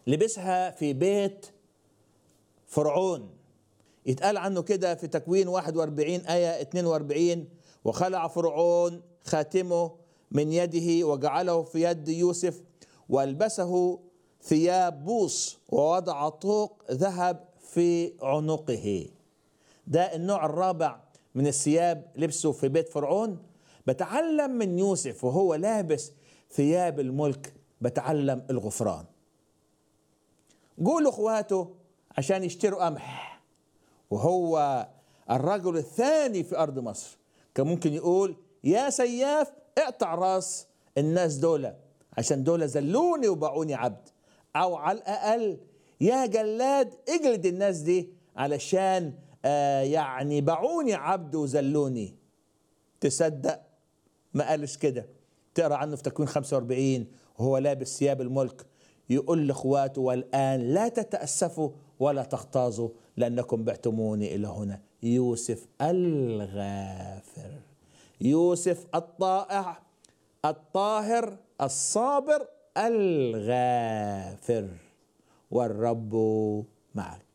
لبسها في بيت فرعون يتقال عنه كده في تكوين 41 آية 42 وخلع فرعون خاتمه من يده وجعله في يد يوسف والبسه ثياب بوص ووضع طوق ذهب في عنقه ده النوع الرابع من الثياب لبسه في بيت فرعون بتعلم من يوسف وهو لابس ثياب الملك بتعلم الغفران قولوا اخواته عشان يشتروا قمح وهو الرجل الثاني في ارض مصر كان ممكن يقول يا سياف اقطع راس الناس دول عشان دول زلوني وباعوني عبد او على الاقل يا جلاد اجلد الناس دي علشان آه يعني باعوني عبد وزلوني تصدق ما قالش كده تقرا عنه في تكوين 45 وهو لابس ثياب الملك يقول لاخواته والان لا تتاسفوا ولا تغتاظوا لانكم بعتموني الى هنا يوسف الغافر يوسف الطائع الطاهر الصابر الغافر والرب معك